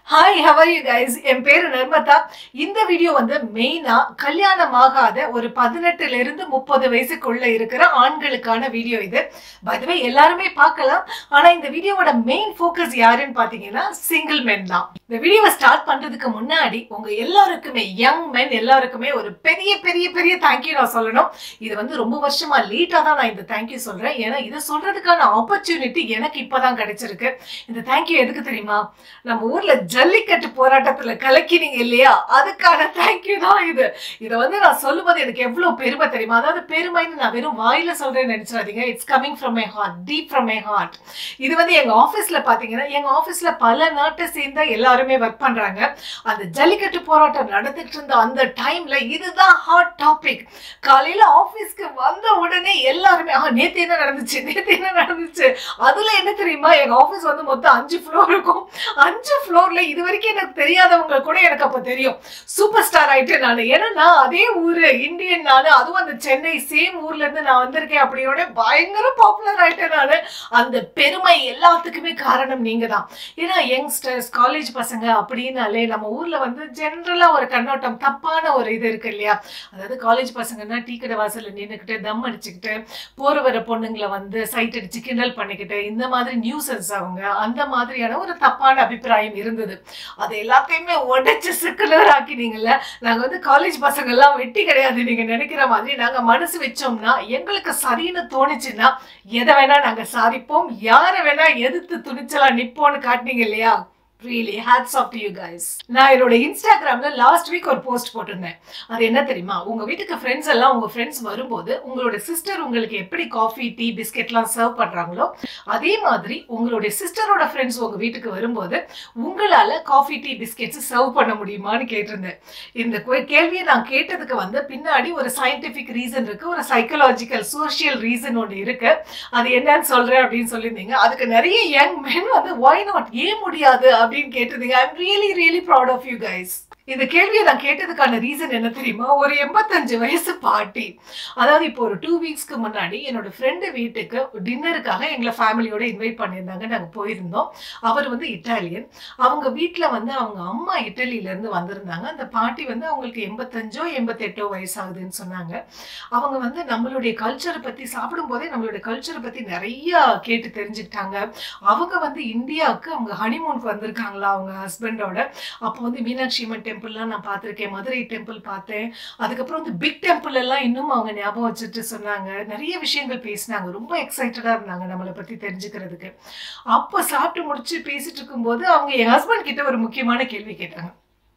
hi how are you guys என் பேரு நர்மதா இந்த வீடியோ வந்து மெயினா கல்யாணம் ஆகாத ஒரு பதினெட்டுல இருந்து முப்பது வயசுக்குள்ள இருக்கிற ஆண்களுக்கான வீடியோ இது பதுவே எல்லாருமே பார்க்கலாம் ஆனா இந்த வீடியோவோட மெயின் ஃபோக்கஸ் யாருன்னு பாத்தீங்கன்னா சிங்கிள் மென் தான் இந்த வீடியோவை ஸ்டார்ட் பண்றதுக்கு முன்னாடி உங்க எல்லாருக்குமே யங் மென் எல்லாருக்குமே ஒரு பெரிய பெரிய பெரிய தேங்க்யூ நான் சொல்லணும் இது வந்து ரொம்ப வருஷமா லேட்டா தான் நான் இந்த தேங்க்யூ சொல்றேன் ஏன்னா இதை சொல்றதுக்கான ஆப்பர்ச்சுனிட்டி எனக்கு இப்பதான் கிடைச்சிருக்கு இந்த தேங்க்யூ எதுக்கு தெரியுமா நம்ம ஊர்ல ஜல்லிக்கட்டு போராட்டத்துல கலக்கினீங்க இல்லையா அதுக்கான தேங்க்யூ தான் இது இதை வந்து நான் சொல்லும்போது எனக்கு எவ்வளவு பெருமை தெரியுமா அதாவது பெருமைன்னு நான் வெறும் வாயில சொல்றேன்னு நினைச்சிடாதீங்க it's coming from my heart deep from my heart இது வந்து எங்க ஆபீஸ்ல பாத்தீங்கன்னா எங்க ஆபீஸ்ல பல நாட்டை சேர்ந்த எல்லாருமே ஒர்க் பண்றாங்க அந்த ஜல்லிக்கட்டு போராட்டம் நடந்துகிட்டு இருந்த அந்த டைம்ல இதுதான் ஹாட் டாபிக் காலையில ஆபீஸ்க்கு வந்த உடனே எல்லாருமே ஆ நேத்து என்ன நடந்துச்சு நேத்து என்ன நடந்துச்சு அதுல என்ன தெரியுமா எங்க ஆபீஸ் வந்து மொத்தம் அஞ்சு ஃப்ளோர் இருக்கும் அஞ்சு ஃப்ளோர்ல இது வரைக்கும் எனக்கு தெரியாதவங்க கூட எனக்கு அப்ப தெரியும் சூப்பர் ஸ்டார் ஆயிட்டேன் நான் ஏன்னா நான் அதே ஊரு இந்தியன் நானு அதுவும் அந்த சென்னை சேம் ஊர்ல இருந்து நான் வந்திருக்கேன் அப்படியோட பயங்கர பாப்புலர் ஆயிட்டேன் நானு அந்த பெருமை எல்லாத்துக்குமே காரணம் நீங்க தான் ஏன்னா யங்ஸ்டர்ஸ் காலேஜ் பசங்க அப்படின்னாலே நம்ம ஊர்ல வந்து ஜென்ரலா ஒரு கண்ணோட்டம் தப்பான ஒரு இது இருக்கு இல்லையா அதாவது காலேஜ் பசங்கன்னா டீ கடை வாசல்ல நின்றுக்கிட்டு தம் அடிச்சுக்கிட்டு போற வர பொண்ணுங்களை வந்து சைட் அடிச்சு கிண்டல் பண்ணிக்கிட்டு இந்த மாதிரி நியூசன்ஸ் அவங்க அந்த மாதிரியான ஒரு தப்பான அபிப்பிராயம் இருந்தது அது எல்லாத்தையுமே உடைச்சு சிக்கலர் ஆக்கினீங்கல்ல நாங்க வந்து காலேஜ் பசங்க எல்லாம் வெட்டி கிடையாது நீங்க நினைக்கிற மாதிரி நாங்க மனசு வச்சோம்னா எங்களுக்கு சரின்னு தோணுச்சுன்னா எதை வேணா நாங்க சாதிப்போம் யாரை வேணா எதிர்த்து துணிச்சலா நிப்போம்னு காட்டினீங்க இல்லையா really hats off to you guys நான் என்னோட இன்ஸ்டாகிராம்ல லாஸ்ட் வீக் ஒரு போஸ்ட் போட்டிருந்தேன் அது என்ன தெரியுமா உங்க வீட்டுக்கு ஃப்ரெண்ட்ஸ் எல்லாம் உங்க ஃப்ரெண்ட்ஸ் வரும்போது உங்களோட சிஸ்டர் உங்களுக்கு எப்படி காஃபி டீ பிஸ்கெட்லாம் சர்வ் பண்றாங்களோ அதே மாதிரி உங்களுடைய சிஸ்டரோட ஃப்ரெண்ட்ஸ் உங்க வீட்டுக்கு வரும்போது உங்களால காஃபி டீ பிஸ்கெட்ஸ் சர்வ் பண்ண முடியுமான்னு கேட்டிருந்தேன் இந்த கே- கேள்வியை நான் கேட்டதுக்கு வந்து பின்னாடி ஒரு சயின்டிபிக் ரீசன் இருக்கு ஒரு சைக்கலாஜிக்கல் சோஷியல் ரீசன் ஒன்று இருக்கு அது என்னன்னு சொல்றேன் அப்படின்னு சொல்லியிருந்தீங்க அதுக்கு நிறைய யங் மென் வந்து ஒய் நாட் ஏன் முடியாது அப்படின்னு கேட்டிருந்தீங்க I'm really really proud of you guys இந்த கேள்வியை நான் கேட்டதுக்கான ரீசன் என்ன தெரியுமா ஒரு எண்பத்தஞ்சு வயசு பாட்டி அதாவது இப்போ ஒரு டூ வீக்ஸ்க்கு முன்னாடி என்னோட ஃப்ரெண்டு வீட்டுக்கு டின்னருக்காக எங்களை ஃபேமிலியோட இன்வைட் பண்ணியிருந்தாங்க நாங்கள் போயிருந்தோம் அவர் வந்து இட்டாலியன் அவங்க வீட்டில் வந்து அவங்க அம்மா இட்டலியிலேருந்து வந்திருந்தாங்க அந்த பாட்டி வந்து அவங்களுக்கு எண்பத்தஞ்சோ எண்பத்தெட்டோ வயசாகுதுன்னு சொன்னாங்க அவங்க வந்து நம்மளுடைய கல்ச்சரை பற்றி சாப்பிடும்போதே நம்மளுடைய கல்ச்சரை பற்றி நிறைய கேட்டு தெரிஞ்சுக்கிட்டாங்க அவங்க வந்து இந்தியாவுக்கு அவங்க ஹனிமூனுக்கு வந்திருக்காங்களா அவங்க ஹஸ்பண்டோட அப்போ வந்து மீனாட்சி அம்மன் டெம்பிள்லாம் நான் பார்த்துருக்கேன் மதுரை டெம்பிள் பார்த்தேன் அதுக்கப்புறம் வந்து பிக் டெம்பிள் எல்லாம் இன்னும் அவங்க ஞாபகம் வச்சுட்டு சொன்னாங்க நிறைய விஷயங்கள் பேசினாங்க ரொம்ப எக்ஸைட்டடாக இருந்தாங்க நம்மளை பற்றி தெரிஞ்சுக்கிறதுக்கு அப்போ சாப்பிட்டு முடிச்சு பேசிட்டு இருக்கும்போது அவங்க என் ஹஸ்பண்ட் கிட்ட ஒரு முக்கியமான கேள்வி கேட்டாங்க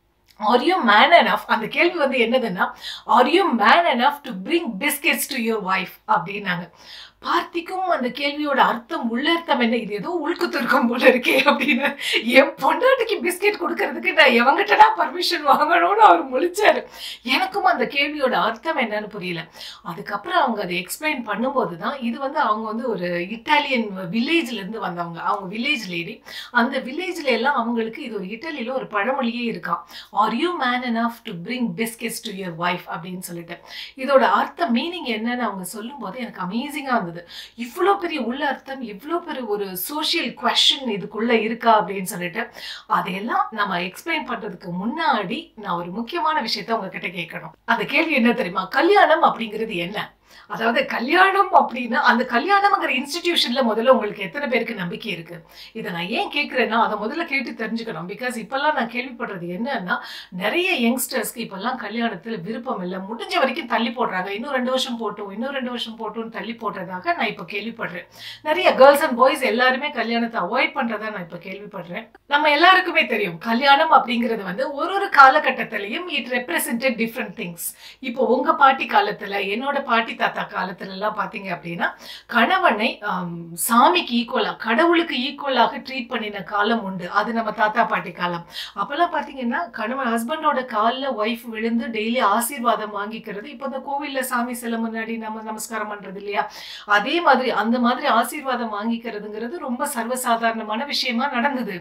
ஆர் யூ மேன் enough அந்த கேள்வி வந்து என்னதுன்னா are you man enough to bring biscuits to your wife அப்படின்னாங்க பார்த்திக்கும் அந்த கேள்வியோட அர்த்தம் உள்ளர்த்தம் என்ன இது ஏதோ உள்குத்திருக்கும் போல இருக்கே அப்படின்னு என் பொண்டாட்டிக்கு பிஸ்கெட் கொடுக்கறதுக்கு நான் எவங்கிட்டடா பர்மிஷன் வாங்கணும்னு அவர் முழிச்சாரு எனக்கும் அந்த கேள்வியோட அர்த்தம் என்னன்னு புரியல அதுக்கப்புறம் அவங்க அதை எக்ஸ்பிளைன் பண்ணும்போது தான் இது வந்து அவங்க வந்து ஒரு இட்டாலியன் வில்லேஜ்ல இருந்து வந்தவங்க அவங்க வில்லேஜ் லேடி அந்த வில்லேஜ்ல எல்லாம் அவங்களுக்கு இது ஒரு இட்டலியில ஒரு பழமொழியே இருக்காம் are you man enough to bring biscuits to your wife அப்படின்னு சொல்லிட்டு இதோட அர்த்தம் மீனிங் என்னன்னு அவங்க சொல்லும்போது எனக்கு அமேசிங்கா இருந்தது இவ்வளோ பெரிய உள்ள அர்த்தம் இவ்வளோ பெரிய ஒரு சோஷியல் கொஷின் இதுக்குள்ள இருக்கா அப்படின்னு சொல்லிட்டு அதையெல்லாம் நம்ம எக்ஸ்பிளைன் பண்றதுக்கு முன்னாடி நான் ஒரு முக்கியமான விஷயத்த உங்ககிட்ட கேட்கணும் அந்த கேள்வி என்ன தெரியுமா கல்யாணம் அப்படிங்கிறது என்ன அதாவது கல்யாணம் அப்படின்னா அந்த கல்யாணம்ங்கிற இன்ஸ்டிடியூஷன்ல முதல்ல உங்களுக்கு எத்தனை பேருக்கு நம்பிக்கை இருக்கு இதை நான் ஏன் கேட்குறேன்னா அதை முதல்ல கேட்டு தெரிஞ்சுக்கணும் பிகாஸ் இப்பெல்லாம் நான் கேள்விப்படுறது என்னன்னா நிறைய யங்ஸ்டர்ஸ்க்கு இப்பெல்லாம் கல்யாணத்துல விருப்பம் இல்லை முடிஞ்ச வரைக்கும் தள்ளி போடுறாங்க இன்னும் ரெண்டு வருஷம் போட்டும் இன்னும் ரெண்டு வருஷம் போட்டும் தள்ளி போடுறதாக நான் இப்போ கேள்விப்படுறேன் நிறைய கேர்ள்ஸ் அண்ட் பாய்ஸ் எல்லாருமே கல்யாணத்தை அவாய்ட் பண்றதா நான் இப்போ கேள்விப்படுறேன் நம்ம எல்லாருக்குமே தெரியும் கல்யாணம் அப்படிங்கிறது வந்து ஒரு ஒரு காலகட்டத்திலையும் இட் ரெப்ரசன்டட் டிஃப்ரெண்ட் திங்ஸ் இப்போ உங்க பாட்டி காலத்துல என்னோட பாட்டி தாத்தா காலத்துல எல்லாம் பாத்தீங்க அப்படின்னா கணவனை ஆம், சாமிக்கு ஈக்குவலா கடவுளுக்கு ஈக்குவலாக ட்ரீட் பண்ணின காலம் உண்டு அது நம்ம தாத்தா பாட்டி காலம் அப்பெல்லாம் பாத்தீங்கன்னா கணவன் ஹஸ்பண்டோட காலில் ஒய்ஃப் விழுந்து டெய்லி ஆசீர்வாதம் வாங்கிக்கிறது இப்போ இந்த கோவில்ல சாமி சில முன்னாடி நம்ம நமஸ்காரம் பண்றது இல்லையா அதே மாதிரி அந்த மாதிரி ஆசீர்வாதம் வாங்கிக்கிறதுங்கிறது ரொம்ப சர்வசாதாரணமான விஷயமா நடந்தது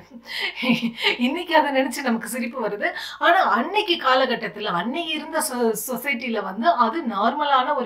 இன்னைக்கு அதை நினைச்சு நமக்கு சிரிப்பு வருது ஆனா அன்னைக்கு காலகட்டத்துல அன்னைக்கு இருந்த சொசைட்டில வந்து அது நார்மலான ஒரு விஷயமாக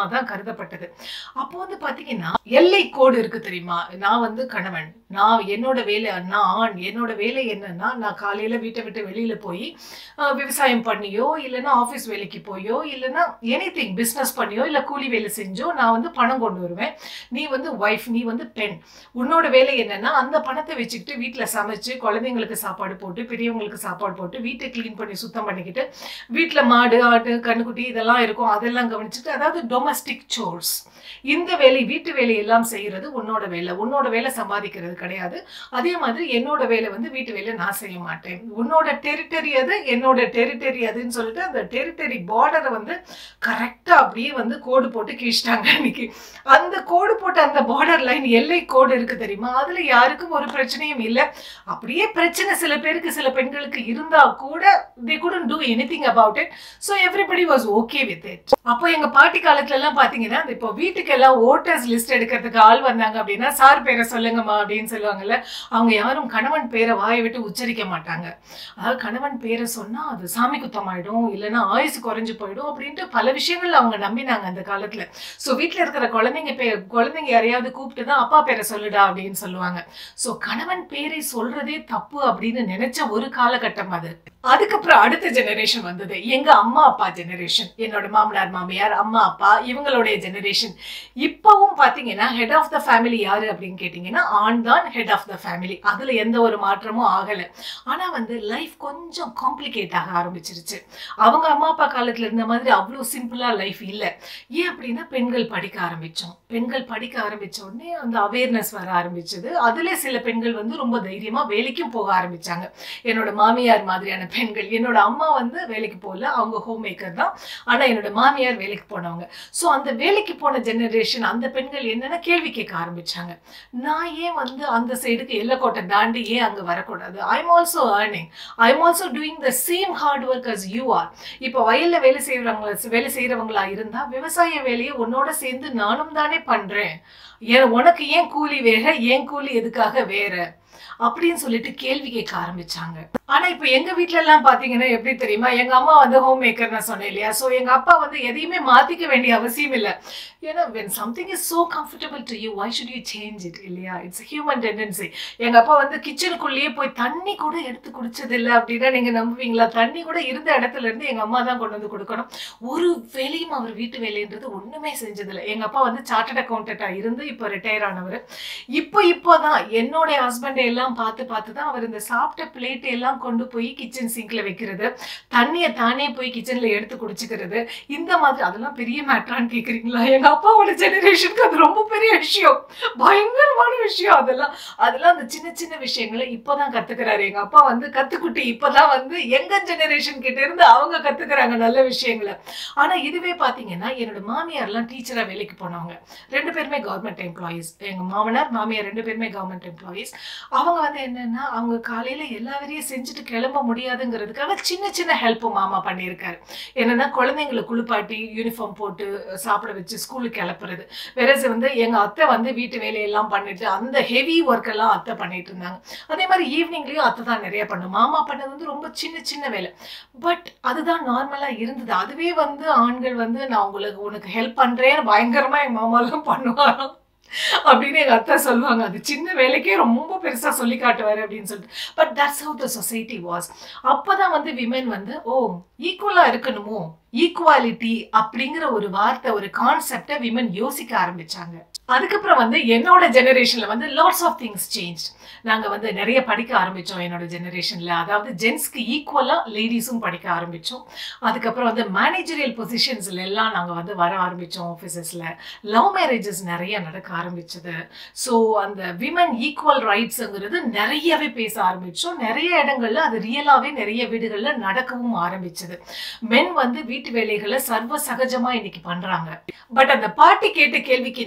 விஷயமா தான் கருதப்பட்டது அப்போ வந்து பாத்தீங்கன்னா எல்லை கோடு இருக்கு தெரியுமா நான் வந்து கணவன் நான் என்னோட வேலை நான் ஆண் என்னோட வேலை என்னன்னா நான் காலையில வீட்டை விட்டு வெளியில போய் அஹ், விவசாயம் பண்ணியோ இல்லைன்னா ஆஃபீஸ் வேலைக்கு போயோ இல்லைன்னா எனி திங் பிஸ்னஸ் பண்ணியோ இல்லை கூலி வேலை செஞ்சோ நான் வந்து பணம் கொண்டு வருவேன் நீ வந்து ஒய்ஃப் நீ வந்து பெண் உன்னோட வேலை என்னன்னா அந்த பணத்தை வச்சுக்கிட்டு வீட்டில் சமைச்சு குழந்தைங்களுக்கு சாப்பாடு போட்டு பெரியவங்களுக்கு சாப்பாடு போட்டு வீட்டை க்ளீன் பண்ணி சுத்தம் பண்ணிக்கிட்டு வீட்டில் மாடு ஆடு கண்ணுக்குட்டி இதெல்லாம் இருக்கும் அதெல்லாம் கவனிச்சுட்டு அதாவது டொமஸ்டிக் சோர்ஸ் இந்த வேலை வீட்டு வேலை எல்லாம் செய்யறது உன்னோட வேலை உன்னோட வேலை சம்பாதிக்கிறது கிடையாது அதே மாதிரி என்னோட வேலை வந்து வீட்டு வேலை நான் செய்ய மாட்டேன் உன்னோட டெரிட்டரி அது என்னோட டெரிட்டரி அதுன்னு சொல்லிட்டு அந்த டெரிட்டரி பார்டரை வந்து கரெக்டாக அப்படியே வந்து கோடு போட்டு கிழிச்சிட்டாங்க அன்னைக்கு அந்த கோடு போட்ட அந்த பார்டர் லைன் எல்லை கோடு இருக்கு தெரியுமா அதுல யாருக்கும் ஒரு பிரச்சனையும் இல்லை அப்படியே பிரச்சனை சில பேருக்கு சில பெண்களுக்கு இருந்தா கூட தே couldn't do anything about it so everybody was okay with it அப்போ எங்க பாட்டி காலத்துல எல்லாம் பாத்தீங்கன்னா இந்த இப்போ வீட்டுக்கு எல்லாம் ஓட்டர்ஸ் லிஸ்ட் எடுக்கிறதுக்கு ஆள் வந்தாங்க அப்படின்னா சார் பேரை சொல்லுங்கம்மா அப்படின்னு சொல்லுவாங்கல்ல அவங்க யாரும் கணவன் பேரை வாயை விட்டு உச்சரிக்க மாட்டாங்க அதாவது கணவன் பேரை சொன்னா அது சாமி குத்தமாயிடும் இல்லைன்னா ஆயுசு குறைஞ்சு போயிடும் அப்படின்ட்டு பல விஷயங்கள் அவங்க நம்பினாங்க அந்த காலத்துல ஸோ வீட்டில் இருக்கிற குழந்தைங்க பேர் குழந்தைங்க யாரையாவது கூப்பிட்டு தான் அப்பா பேரை சொல்லுடா அப்படின்னு சொல்லுவாங்க ஸோ கணவன் பேரை சொல்றதே தப்பு அப்படின்னு நினைச்ச ஒரு காலகட்டம் அது அதுக்கப்புறம் அடுத்த ஜெனரேஷன் வந்தது எங்க அம்மா அப்பா ஜெனரேஷன் என்னோட மாமனார் மாமியார் அம்மா அப்பா இவங்களுடைய ஜெனரேஷன் இப்பவும் பாத்தீங்கன்னா ஹெட் ஆஃப் த ஃபேமிலி யாரு அப்படின்னு கேட்டீங்கன்னா ஆண் தான் ஹெட் ஆஃப் த ஃபேமிலி அதுல எந்த ஒரு மாற்றமும் ஆகல ஆனா வந்து லைஃப் கொஞ்சம் காம்ப்ளிகேட் ஆக ஆரம்பிச்சிருச்சு அவங்க அம்மா அப்பா காலத்துல இருந்த மாதிரி அவ்வளோ சிம்பிளா லைஃப் இல்லை ஏன் அப்படின்னா பெண்கள் படிக்க ஆரம்பிச்சோம் பெண்கள் படிக்க ஆரம்பிச்ச உடனே அந்த அவேர்னஸ் வர ஆரம்பிச்சது அதுல சில பெண்கள் வந்து ரொம்ப தைரியமா வேலைக்கும் போக ஆரம்பிச்சாங்க என்னோட மாமியார் மாதிரியான பெண்கள் என்னோட அம்மா வந்து வேலைக்கு போகல அவங்க ஹோம் மேக்கர் தான் ஆனா என்னோட மாமியார் வேலைக்கு போனவங்க ஸோ அந்த வேலைக்கு போன ஜெனரேஷன் அந்த பெண்கள் என்னென்ன கேள்வி கேட்க ஆரம்பிச்சாங்க நான் ஏன் வந்து அந்த சைடுக்கு எல்லக்கோட்டை தாண்டி ஏன் அங்க வரக்கூடாது I'm also earning I'm also doing the same hard work as you are இப்போ வயல்ல வேலை செய்யறவங்க வேலை செய்யறவங்களா இருந்தா விவசாய வேலையை உன்னோட சேர்ந்து நானும் தானே பண்றேன் ஏன் உனக்கு ஏன் கூலி வேற ஏன் கூலி எதுக்காக வேற அப்படின்னு சொல்லிட்டு கேள்வி கேட்க ஆரம்பிச்சாங்க ஆனா இப்ப எங்க வீட்ல எல்லாம் பாத்தீங்கன்னா எப்படி தெரியுமா எங்க அம்மா வந்து ஹோம் மேக்கர் நான் சொன்னேன் இல்லையா சோ எங்க அப்பா வந்து எதையுமே மாத்திக்க வேண்டிய அவசியம் இல்ல ஏன்னா when something is so comfortable to you why should you change it இல்லையா இட்ஸ் ஹியூமன் டெண்டன்சி எங்க அப்பா வந்து கிச்சனுக்குள்ளேயே போய் தண்ணி கூட எடுத்து குடிச்சது இல்ல அப்படின்னா நீங்க நம்புவீங்களா தண்ணி கூட இருந்த இடத்துல இருந்து எங்க அம்மா தான் கொண்டு வந்து கொடுக்கணும் ஒரு வேலையும் அவர் வீட்டு வேலைன்றது ஒண்ணுமே செஞ்சதில்லை எங்க அப்பா வந்து சார்ட்டர்ட் அக்கௌண்டண்டா இருந்து இப்போ ரிட்டையர் ஆனவர் இப்போ இப்போதான் என்னுடைய ஹஸ்பண்டை எல்லாம் பார்த்து பார்த்து தான் அவர் இந்த சாப்பிட்ட பிளேட் எல்லாம் கொண்டு போய் கிச்சன் சிங்க்ல வைக்கிறது தண்ணியை தானே போய் கிச்சன்ல எடுத்து குடிச்சுக்கிறது இந்த மாதிரி அதெல்லாம் பெரிய மேட்ரான்னு கேக்குறீங்களா எங்க அப்பாவோட ஜெனரேஷனுக்கு அது ரொம்ப பெரிய விஷயம் பயங்கரமான விஷயம் அதெல்லாம் அதெல்லாம் அந்த சின்ன சின்ன விஷயங்களை இப்போதான் கத்துக்கிறாரு எங்க அப்பா வந்து கத்துக்குட்டி இப்போதான் வந்து எங்க ஜெனரேஷன் கிட்ட இருந்து அவங்க கத்துக்கிறாங்க நல்ல விஷயங்களை ஆனா இதுவே பாத்தீங்கன்னா என்னோட மாமியார்லாம் டீச்சரா வேலைக்கு போனவங்க ரெண்டு பேருமே கவர்மெண்ட் எம்ப்ளாயீஸ் எங்க மாமனார் மாமியார் ரெண்டு பேருமே கவர்மெண்ட் எம்ப்ளாயீஸ் அவங்க வந்து என்னன்னா அவங்க காலையில எல்லா வேலையும் செஞ்சுட்டு கிளம்ப முடியாதுங்கிறதுக்காக சின்ன சின்ன ஹெல்ப் மாமா பண்ணியிருக்காரு என்னன்னா குழந்தைங்களை குளிப்பாட்டி யூனிஃபார்ம் போட்டு சாப்பிட வச்சு ஸ்கூலுக்கு கிளப்புறது வேறஸ் வந்து எங்க அத்தை வந்து வீட்டு வேலையெல்லாம் பண்ணிட்டு அந்த ஹெவி ஒர்க் எல்லாம் அத்தை பண்ணிட்டு இருந்தாங்க அதே மாதிரி ஈவினிங்லயும் அத்தை தான் நிறைய பண்ணும் மாமா பண்ணது வந்து ரொம்ப சின்ன சின்ன வேலை பட் அதுதான் நார்மலா இருந்தது அதுவே வந்து ஆண்கள் வந்து நான் உங்களுக்கு உனக்கு ஹெல்ப் பண்றேன்னு பயங்கரமா எங்க மாமாலாம் பண்ணுவாராம் அப்படின்னு எங்க அத்தை சொல்லுவாங்க அது சின்ன வேலைக்கே ரொம்ப பெருசா சொல்லி காட்டுவாரு அப்படின்னு சொல்லிட்டு but that's how the society was அப்பதான் வந்து விமென் வந்து ஓ ஈக்குவலா இருக்கணுமோ ஈக்குவாலிட்டி அப்படிங்கிற ஒரு வார்த்தை ஒரு கான்செப்டை விமன் யோசிக்க ஆரம்பிச்சாங்க அதுக்கப்புறம் வந்து என்னோட ஜெனரேஷன்ல வந்து லாட்ஸ் ஆஃப் திங்ஸ் சேஞ்ச் நாங்க வந்து நிறைய படிக்க ஆரம்பிச்சோம் என்னோட ஜெனரேஷன்ல அதாவது ஜென்ஸ்க்கு ஈக்குவலா லேடிஸும் படிக்க ஆரம்பிச்சோம் அதுக்கப்புறம் வந்து மேனேஜரியல் பொசிஷன்ஸ்ல எல்லாம் நாங்க வந்து வர ஆரம்பிச்சோம் ஆஃபீஸஸ்ல லவ் மேரேஜஸ் நிறைய நடக்க ஆரம்பிச்சது ஸோ அந்த விமன் ஈக்குவல் ரைட்ஸுங்கிறது நிறையவே பேச ஆரம்பிச்சோம் நிறைய இடங்கள்ல அது ரியலாவே நிறைய வீடுகள்ல நடக்கவும் ஆரம்பிச்சது மென் வந்து வீட்டு வேலைகளை சர்வ சகஜமா இன்னைக்கு பண்றாங்க பட் அந்த பாட்டி கேட்ட கேள்விக்கு நிஜ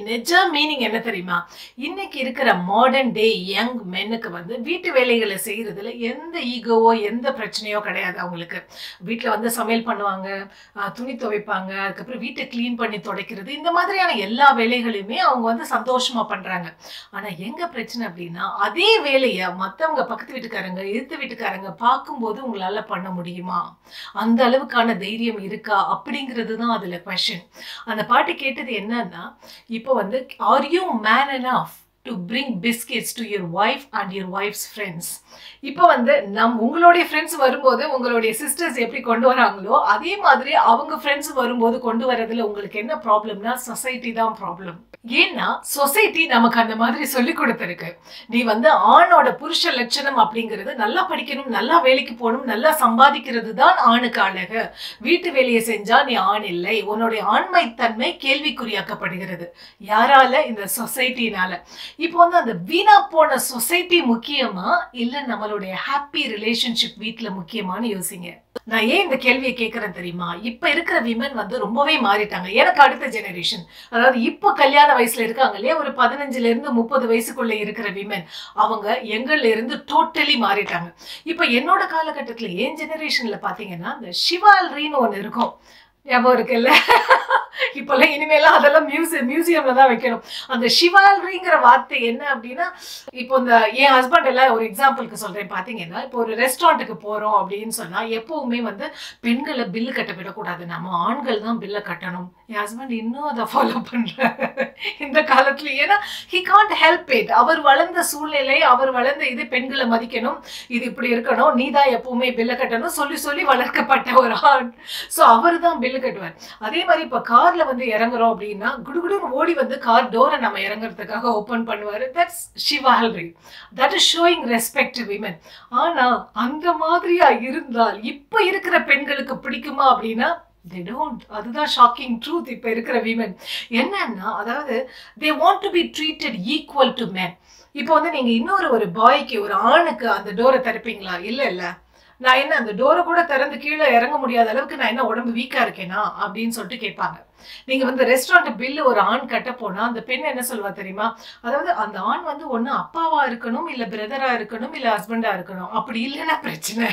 ஆக்சுவலா மீனிங் என்ன தெரியுமா இன்னைக்கு இருக்கிற மாடர்ன் டே யங் மென்னுக்கு வந்து வீட்டு வேலைகளை செய்யறதுல எந்த ஈகோவோ எந்த பிரச்சனையோ கிடையாது அவங்களுக்கு வீட்டில் வந்து சமையல் பண்ணுவாங்க ஆஹ் துணி துவைப்பாங்க அதுக்கப்புறம் வீட்டை க்ளீன் பண்ணி துடைக்கிறது இந்த மாதிரியான எல்லா வேலைகளையுமே அவங்க வந்து சந்தோஷமா பண்றாங்க ஆனா எங்க பிரச்சனை அப்படின்னா அதே வேலையை மத்தவங்க பக்கத்து வீட்டுக்காரங்க எதிர்த்து வீட்டுக்காரங்க பார்க்கும்போது உங்களால பண்ண முடியுமா அந்த அளவுக்கான தைரியம் இருக்கா அப்படிங்கிறது தான் அதுல கொஷின் அந்த பாட்டு கேட்டது என்னன்னா இப்போ வந்து are you man enough to bring biscuits to your wife and your wife's friends இப்போ வந்து நம் உங்களுடைய ஃப்ரெண்ட்ஸ் வரும்போது உங்களுடைய சிஸ்டர்ஸ் எப்படி கொண்டு வராங்களோ அதே மாதிரி அவங்க ஃப்ரெண்ட்ஸ் வரும்போது கொண்டு வரதுல உங்களுக்கு என்ன ப்ராப்ளம்னா சொசைட்டி தான் ப்ராப்ளம் ஏன்னா சொசைட்டி நமக்கு அந்த மாதிரி சொல்லி கொடுத்துருக்கு நீ வந்து ஆணோட புருஷ லட்சணம் அப்படிங்கிறது நல்லா படிக்கணும் நல்லா வேலைக்கு போகணும் நல்லா சம்பாதிக்கிறது தான் ஆணுக்கு அழகு வீட்டு வேலையை செஞ்சா நீ ஆண் இல்லை உன்னுடைய ஆண்மைத்தன்மை கேள்விக்குறியாக்கப்படுகிறது யாரால இந்த சொசைட்டினால இப்போ வந்து அந்த வீணா போன சொசைட்டி முக்கியமா இல்ல நம்மளுடைய ஹாப்பி ரிலேஷன்ஷிப் வீட்ல முக்கியமான்னு யோசிங்க நான் ஏன் இந்த கேள்வியை கேட்கறேன் தெரியுமா இப்ப இருக்கிற விமன் வந்து ரொம்பவே மாறிட்டாங்க எனக்கு அடுத்த ஜெனரேஷன் அதாவது இப்போ கல்யாண வயசுல இருக்காங்க இல்லையா ஒரு பதினஞ்சுல இருந்து முப்பது வயசுக்குள்ள இருக்கிற விமன் அவங்க எங்கள்ல இருந்து டோட்டலி மாறிட்டாங்க இப்ப என்னோட காலகட்டத்துல என் ஜெனரேஷன்ல பாத்தீங்கன்னா இந்த சிவால்ரின்னு ஒண்ணு இருக்கும் ஞாபகம் இருக்குல்ல இப்பெல்லாம் இனிமேலாம் அதெல்லாம் மியூசியம் மியூசியம்ல தான் வைக்கணும் அந்த சிவால்ரிங்கிற வார்த்தை என்ன அப்படின்னா இப்போ இந்த என் ஹஸ்பண்ட் எல்லாம் ஒரு எக்ஸாம்பிளுக்கு சொல்றேன் பாத்தீங்கன்னா இப்போ ஒரு ரெஸ்டாரண்ட்டுக்கு போறோம் அப்படின்னு சொன்னா எப்பவுமே வந்து பெண்களை பில்லு கட்ட விடக்கூடாது நம்ம ஆண்கள் தான் பில்லை கட்டணும் என் ஹஸ்பண்ட் இன்னும் அதை ஃபாலோ பண்றாரு இந்த காலத்துல ஏன்னா ஹி காண்ட் ஹெல்ப் இட் அவர் வளர்ந்த சூழ்நிலை அவர் வளர்ந்த இது பெண்களை மதிக்கணும் இது இப்படி இருக்கணும் நீ தான் எப்பவுமே பில்லை கட்டணும் சொல்லி சொல்லி வளர்க்கப்பட்ட ஒரு ஆண் ஸோ அவர் தான் பில்லு கட்டுவார் அதே மாதிரி இப்போ கார்ல வந்து இறங்குறோம் அப்படின்னா குடுகுடுன்னு ஓடி வந்து கார் டோரை நம்ம இறங்குறதுக்காக ஓப்பன் பண்ணுவாரு that's chivalry that is showing respect women ஆனா அந்த மாதிரியா இருந்தால் இப்ப இருக்கிற பெண்களுக்கு பிடிக்குமா அப்படின்னா தே டோன்ட் அதுதான் ஷாக்கிங் ட்ரூத் இப்போ இருக்கிற விமன் என்னன்னா அதாவது they want to be treated equal to men இப்போ வந்து நீங்க இன்னொரு ஒரு பாய்க்கு ஒரு ஆணுக்கு அந்த டோரை திறப்பீங்களா இல்ல இல்ல நான் என்ன அந்த டோரை கூட திறந்து கீழே இறங்க முடியாத அளவுக்கு நான் என்ன உடம்பு வீக்கா இருக்கேனா அப்படின்னு சொல்லிட்டு கேட்பாங்க நீங்க வந்து ரெஸ்டாரண்ட் பில்லு ஒரு ஆண் கட்ட போனா அந்த பெண் என்ன சொல்வா தெரியுமா அதாவது அந்த ஆண் வந்து ஒண்ணு அப்பாவா இருக்கணும் இல்ல பிரதரா இருக்கணும் இல்ல ஹஸ்பண்டா இருக்கணும் அப்படி இல்லைன்னா பிரச்சனை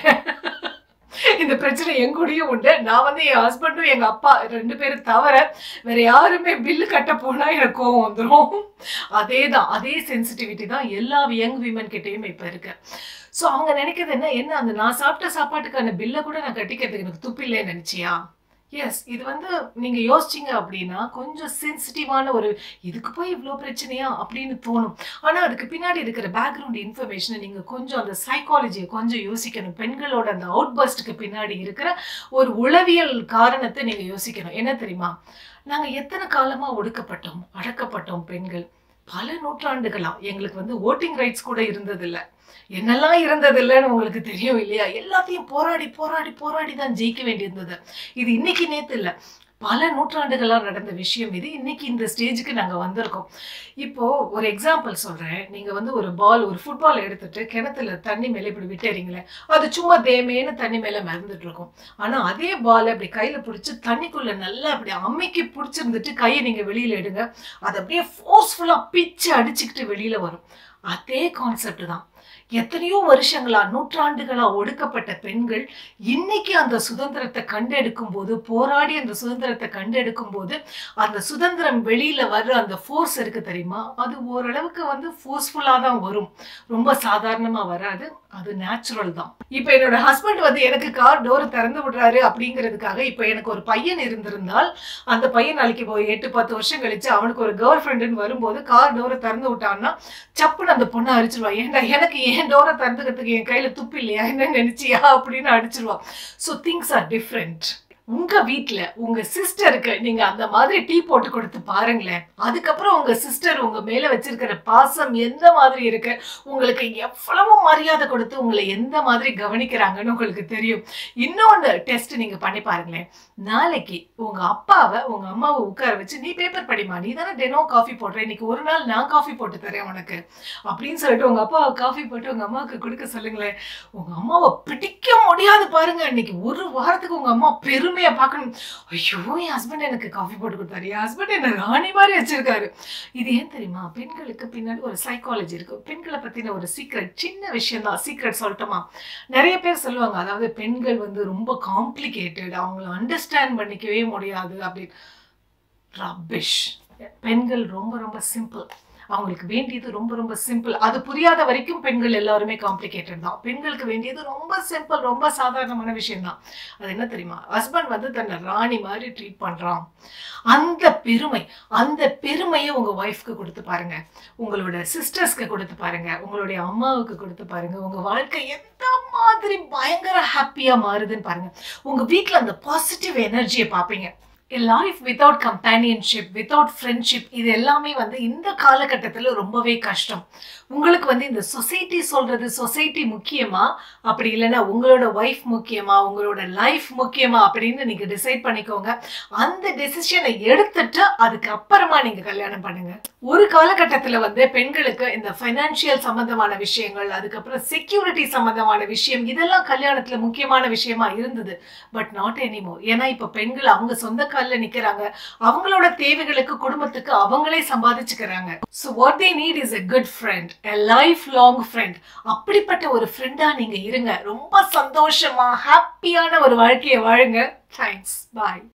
இந்த பிரச்சனை என் கூடயும் உண்டு நான் வந்து என் ஹஸ்பண்டும் எங்க அப்பா ரெண்டு பேரும் தவிர வேற யாருமே பில்லு கட்ட போனா எனக்கு கோவம் வந்துடும் அதே தான் அதே சென்சிட்டிவிட்டி தான் எல்லா யங் விமன் கிட்டேயும் இப்ப இருக்கு ஸோ அவங்க நினைக்கிறது என்ன என்ன அந்த நான் சாப்பிட்ட சாப்பாட்டுக்கான பில்லை கூட நான் கட்டிக்கிறதுக்கு எனக்கு துப்பில்லைன்னு நினைச்சியா எஸ் இது வந்து நீங்க யோசிச்சீங்க அப்படின்னா கொஞ்சம் சென்சிட்டிவான ஒரு இதுக்கு போய் இவ்வளோ பிரச்சனையா அப்படின்னு தோணும் ஆனா அதுக்கு பின்னாடி இருக்கிற பேக்ரவுண்ட் இன்ஃபர்மேஷனை நீங்க கொஞ்சம் அந்த சைக்காலஜியை கொஞ்சம் யோசிக்கணும் பெண்களோட அந்த அவுட் பஸ்ட்டுக்கு பின்னாடி இருக்கிற ஒரு உளவியல் காரணத்தை நீங்க யோசிக்கணும் என்ன தெரியுமா நாங்க எத்தனை காலமா ஒடுக்கப்பட்டோம் அடக்கப்பட்டோம் பெண்கள் பல நூற்றாண்டுகளா எங்களுக்கு வந்து ஓட்டிங் ரைட்ஸ் கூட இருந்ததில்ல என்னெல்லாம் இருந்ததில்லைன்னு உங்களுக்கு தெரியும் இல்லையா எல்லாத்தையும் போராடி போராடி போராடி தான் ஜெயிக்க வேண்டியிருந்தது இது இன்னைக்கு நேத்து இல்ல பல நூற்றாண்டுகளா நடந்த விஷயம் இது இன்னைக்கு இந்த ஸ்டேஜுக்கு நாங்க வந்திருக்கோம் இப்போ ஒரு எக்ஸாம்பிள் சொல்றேன் நீங்க வந்து ஒரு பால் ஒரு ஃபுட்பால் எடுத்துட்டு கிணத்துல தண்ணி மேல இப்படி விட்டுறீங்களே அது சும்மா தேமேன்னு தண்ணி மேல மிதந்துட்டு இருக்கும் ஆனா அதே பால் அப்படி கையில பிடிச்சி தண்ணிக்குள்ள நல்லா அப்படி அமைக்கி பிடிச்சிருந்துட்டு கையை நீங்க வெளியில எடுங்க அது அப்படியே ஃபோர்ஸ்ஃபுல்லா பிச்சு அடிச்சுக்கிட்டு வெளியில வரும் அதே கான்செப்ட் தான் எத்தனையோ வருஷங்களா நூற்றாண்டுகளா ஒடுக்கப்பட்ட பெண்கள் இன்னைக்கு அந்த சுதந்திரத்தை கண்டெடுக்கும் போது போராடி அந்த சுதந்திரத்தை கண்டெடுக்கும் போது அந்த சுதந்திரம் வெளியில வர்ற அந்த ஃபோர்ஸ் இருக்கு தெரியுமா அது ஓரளவுக்கு வந்து ஃபோர்ஸ்ஃபுல்லா தான் வரும் ரொம்ப சாதாரணமா வராது அது நேச்சுரல் தான் இப்போ என்னோட ஹஸ்பண்ட் வந்து எனக்கு கார் டோர் திறந்து விடுறாரு அப்படிங்கிறதுக்காக இப்போ எனக்கு ஒரு பையன் இருந்திருந்தால் அந்த பையன் நாளைக்கு போய் எட்டு பத்து வருஷம் கழிச்சு அவனுக்கு ஒரு கேர்ள் ஃப்ரெண்டுன்னு வரும்போது கார் டோரை திறந்து விட்டான்னா சப்புன்னு அந்த பொண்ணை அடிச்சிருவா ஏன்டா எனக்கு ஏன் டோரை திறந்துக்கிறதுக்கு என் கையில துப்பு இல்லையா என்ன நினைச்சியா அப்படின்னு அடிச்சிருவா ஸோ திங்ஸ் ஆர் டிஃப்ரெண்ட் உங்க வீட்ல உங்க சிஸ்டருக்கு நீங்க அந்த மாதிரி டீ போட்டு கொடுத்து பாருங்களேன் அதுக்கப்புறம் உங்க சிஸ்டர் உங்க மேல வச்சிருக்கிற பாசம் எந்த மாதிரி இருக்கு உங்களுக்கு எவ்வளவு மரியாதை கொடுத்து உங்களை எந்த மாதிரி கவனிக்கிறாங்கன்னு உங்களுக்கு தெரியும் இன்னொன்னு டெஸ்ட் நீங்க பண்ணி பாருங்களேன் நாளைக்கு உங்க அப்பாவை உங்க அம்மாவை உட்கார வச்சு நீ பேப்பர் படிமா நீ தானே தினம் காஃபி போடுற இன்னைக்கு ஒரு நாள் நான் காஃபி போட்டு தரேன் உனக்கு அப்படின்னு சொல்லிட்டு உங்க அப்பாவை காஃபி போட்டு உங்க அம்மாவுக்கு கொடுக்க சொல்லுங்களேன் உங்க அம்மாவை பிடிக்க முடியாது பாருங்க இன்னைக்கு ஒரு வாரத்துக்கு உங்க அம்மா பெரும் பெருமையை பார்க்கணும் ஐயோ என் ஹஸ்பண்ட் எனக்கு காஃபி போட்டு கொடுத்தாரு என் ஹஸ்பண்ட் என்ன ராணி மாதிரி வச்சிருக்காரு இது ஏன் தெரியுமா பெண்களுக்கு பின்னாடி ஒரு சைக்காலஜி இருக்கு பெண்களை பத்தின ஒரு சீக்ரெட் சின்ன விஷயம் தான் சீக்ரெட் சொல்லட்டுமா நிறைய பேர் சொல்லுவாங்க அதாவது பெண்கள் வந்து ரொம்ப காம்ப்ளிகேட்டட் அவங்கள அண்டர்ஸ்டாண்ட் பண்ணிக்கவே முடியாது அப்படின்னு ரபிஷ் பெண்கள் ரொம்ப ரொம்ப சிம்பிள் அவங்களுக்கு வேண்டியது ரொம்ப ரொம்ப சிம்பிள் அது புரியாத வரைக்கும் பெண்கள் எல்லாருமே காம்ப்ளிகேட்டட் தான் பெண்களுக்கு வேண்டியது ரொம்ப சிம்பிள் ரொம்ப சாதாரணமான விஷயம் தான் அது என்ன தெரியுமா ஹஸ்பண்ட் வந்து தன்னை ராணி மாதிரி ட்ரீட் பண்றான் அந்த பெருமை அந்த பெருமையை உங்க ஒய்ஃப்க்கு கொடுத்து பாருங்க உங்களோட சிஸ்டர்ஸ்க்கு கொடுத்து பாருங்க உங்களுடைய அம்மாவுக்கு கொடுத்து பாருங்க உங்க வாழ்க்கை எந்த மாதிரி பயங்கர ஹாப்பியா மாறுதுன்னு பாருங்க உங்க வீட்ல அந்த பாசிட்டிவ் எனர்ஜியை பார்ப்பீங்க life without companionship without friendship இது எல்லாமே வந்து இந்த காலகட்டத்தில் ரொம்பவே கஷ்டம் உங்களுக்கு வந்து இந்த சொசைட்டி சொல்றது சொசைட்டி முக்கியமா அப்படி இல்லைன்னா உங்களோட ஒய்ஃப் முக்கியமா உங்களோட லைஃப் முக்கியமா அப்படின்னு நீங்க டிசைட் பண்ணிக்கோங்க அந்த டெசிஷனை எடுத்துட்டு அதுக்கப்புறமா நீங்க கல்யாணம் பண்ணுங்க ஒரு காலகட்டத்தில் வந்து பெண்களுக்கு இந்த ஃபைனான்சியல் சம்பந்தமான விஷயங்கள் அதுக்கப்புறம் செக்யூரிட்டி சம்பந்தமான விஷயம் இதெல்லாம் கல்யாணத்துல முக்கியமான விஷயமா இருந்தது பட் நாட் எனிமோ ஏன்னா இப்ப பெண்கள் அவங்க சொந்த காலில் நிக்கிறாங்க அவங்களோட தேவைகளுக்கு குடும்பத்துக்கு அவங்களே சம்பாதிச்சுக்கிறாங்க so what they need is a good friend a life long friend அப்படிப்பட்ட ஒரு ஃப்ரெண்டா நீங்க இருங்க ரொம்ப சந்தோஷமா ஹாப்பியான ஒரு வாழ்க்கையை வாழுங்க தேங்க்ஸ் பாய்